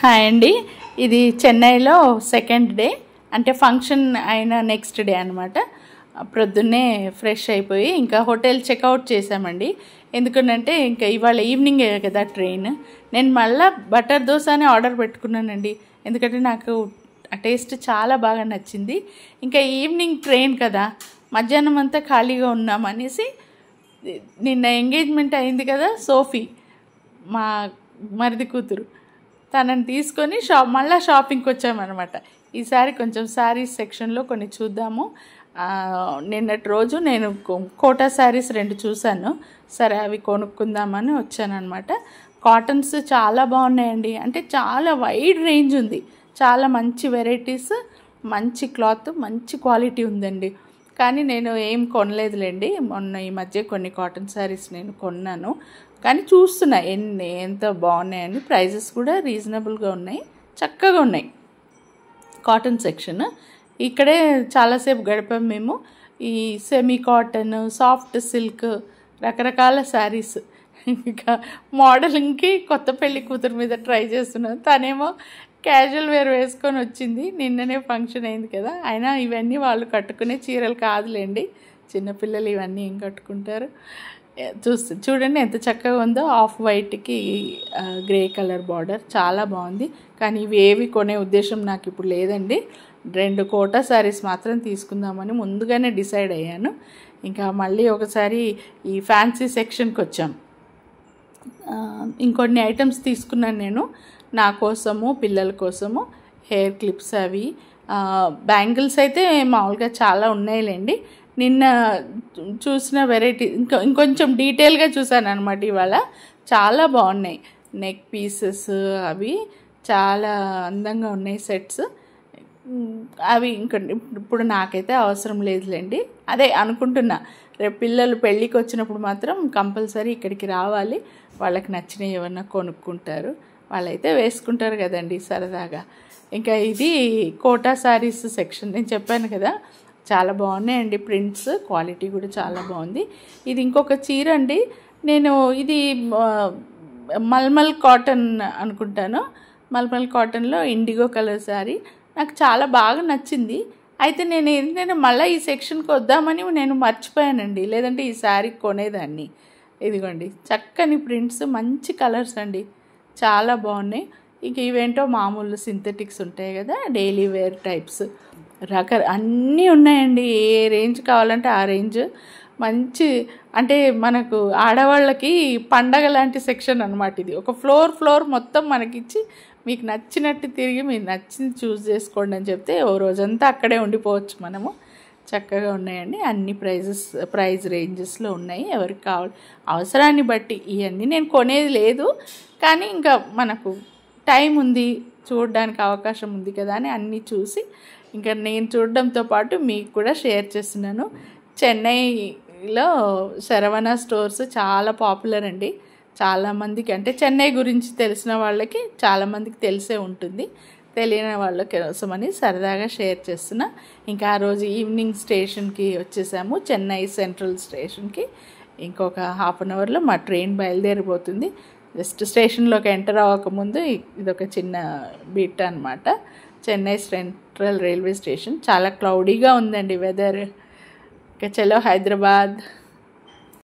hi అండి ఇది చెన్నైలో సెకండ్ డే అంటే ఫంక్షన్ అయిన నెక్స్ట్ డే అనమాట ప్రొద్దున్నే ఫ్రెష్ అయిపోయి ఇంకా హోటల్ చెక్అవుట్ చేసామండి ఎందుకంటే ఇంకా ఇవాళ ఈవినింగ్ కదా ట్రైన్ నేను మళ్ళీ బటర్ దోశ అని ఆర్డర్ పెట్టుకున్నానండి ఎందుకంటే నాకు ఆ టేస్ట్ చాలా బాగా నచ్చింది ఇంకా ఈవినింగ్ ట్రైన్ కదా మధ్యాహ్నం అంతా ఖాళీగా ఉన్నాం అనేసి నిన్న ఎంగేజ్మెంట్ అయింది కదా సోఫీ మా మరిది కూతురు తనని తీసుకొని షాప్ మళ్ళీ షాపింగ్కి వచ్చామన్నమాట ఈసారి కొంచెం శారీస్ సెక్షన్లో కొన్ని చూద్దాము ఆ, నిన్నటి రోజు నేను కో- కోటా శారీస్ రెండు చూశాను సరే అవి కొనుక్కుందామని వచ్చానమాట కాటన్స్ చాలా బాగున్నాయండి అంటే చాలా వైడ్ రేంజ్ ఉంది చాలా మంచి వెరైటీస్ మంచి క్లాత్ మంచి క్వాలిటీ ఉందండి కానీ నేను ఏం కొనలేదులేండి మొన్న ఈ మధ్య కొన్ని కాటన్ శారీస్ నేను కొన్నాను కానీ చూస్తున్నా ఎన్ని ఎంత బాగున్నాయని ప్రైజెస్ కూడా రీజనబుల్గా ఉన్నాయి చక్కగా ఉన్నాయి కాటన్ సెక్షన్ ఇక్కడే చాలాసేపు గడిపాం మేము ఈ సెమీ కాటన్ సాఫ్ట్ సిల్క్ రకరకాల శారీస్ ఇంకా మోడలింగ్కి కొత్త పెళ్లి కూతురు మీద ట్రై చేస్తున్నాను తనేమో క్యాజువల్ వేర్ వేసుకొని వచ్చింది నిన్ననే ఫంక్షన్ అయింది కదా అయినా ఇవన్నీ వాళ్ళు కట్టుకునే చీరలు కాదులేండి చిన్నపిల్లలు ఇవన్నీ ఏం కట్టుకుంటారు ఏ, చూస్తే చూడండి ఎంత చక్కగా ఉందో ఆఫ్ వైట్కి గ్రే కలర్ బార్డర్ చాలా బాగుంది కానీ ఇవి ఏవి కొనే ఉద్దేశం నాకు ఇప్పుడు లేదండి రెండు కోటా శారీస్ మాత్రం తీసుకుందామని ముందుగానే డిసైడ్ అయ్యాను ఇంకా మళ్ళీ ఒకసారి ఈ ఫ్యాన్సీ సెక్షన్కి వచ్చాం ఆ, ఇంకొన్ని ఐటమ్స్ తీసుకున్నాను నేను నా కోసము పిల్లల కోసము హెయిర్ క్లిప్స్ అవి బ్యాంగిల్స్ అయితే మామూలుగా చాలా ఉన్నాయిలేండి నిన్న చూసిన వెరైటీ ఇంకా ఇంకొంచెం డీటెయిల్గా చూసాను అనమాట ఇవాళ చాలా బాగున్నాయి నెక్ పీసెస్ అవి చాలా అందంగా ఉన్నాయి సెట్స్ మ్, అవి ఇంకా ఇప్పుడు నాకైతే అవసరం లేదులేండి అదే అనుకుంటున్నా రేపు పిల్లలు పెళ్ళికి వచ్చినప్పుడు మాత్రం కంపల్సరీ ఇక్కడికి రావాలి వాళ్ళకి నచ్చినవి ఏమన్నా కొనుక్కుంటారు వాళ్ళైతే వేసుకుంటారు కదండి సరదాగా ఇంకా ఇది కోటా శారీస్ సెక్షన్ నేను చెప్పాను కదా చాలా బాగున్నాయండి ప్రింట్స్ క్వాలిటీ కూడా చాలా బాగుంది ఇది ఇంకొక చీర అండి నేను ఇది ఆ, మల్మల్ కాటన్ అనుకుంటాను మల్మల్ కాటన్లో ఇండిగో కలర్ శారీ నాకు చాలా బాగా నచ్చింది అయితే నేను ఏంటంటే మళ్ళీ ఈ సెక్షన్కి వద్దామని నేను మర్చిపోయానండి లేదంటే ఈ శారీ కొనేదాన్ని ఇదిగోండి చక్కని ప్రింట్స్ మంచి కలర్స్ అండి చాలా బాగున్నాయి ఇంక ఇవేంటో మామూలు సింథటిక్స్ ఉంటాయి కదా డైలీ వేర్ టైప్స్ రక అన్నీ ఉన్నాయండి ఏ రేంజ్ కావాలంటే ఆ రేంజ్ మంచి అంటే మనకు ఆడవాళ్ళకి పండగ లాంటి సెక్షన్ అనమాట ఇది ఒక ఫ్లోర్ ఫ్లోర్ మొత్తం మనకిచ్చి మీకు నచ్చినట్టు తిరిగి మీరు నచ్చింది చూస్ చేసుకోండి అని చెప్తే ఓ రోజంతా అక్కడే ఉండిపోవచ్చు మనము చక్కగా ఉన్నాయండి అన్ని ప్రైజెస్ ప్రైజ్ రేంజెస్లో ఉన్నాయి ఎవరికి కావాలి అవసరాన్ని బట్టి ఇవన్నీ నేను కొనేది లేదు కానీ ఇంకా మనకు టైం ఉంది చూడడానికి అవకాశం ఉంది కదా అని అన్నీ చూసి ఇంకా నేను చూడడంతో పాటు మీకు కూడా షేర్ చేస్తున్నాను చెన్నైలో శరవణ స్టోర్స్ చాలా పాపులర్ అండి చాలామందికి అంటే చెన్నై గురించి తెలిసిన వాళ్ళకి చాలామందికి తెలిసే ఉంటుంది తెలియని వాళ్ళ కోసమని సరదాగా షేర్ చేస్తున్నా ఇంకా ఆ రోజు ఈవినింగ్ స్టేషన్కి వచ్చేసాము చెన్నై సెంట్రల్ స్టేషన్కి ఇంకొక హాఫ్ అన్ అవర్లో మా ట్రైన్ బయలుదేరిపోతుంది జస్ట్ స్టేషన్లోకి ఎంటర్ అవ్వకముందు ఇ- ఇదొక చిన్న బిట్ అనమాట చెన్నై సెంట్రల్ రైల్వే స్టేషన్ చాలా క్లౌడీగా ఉందండి వెదర్ ఇంకా చలో హైదరాబాద్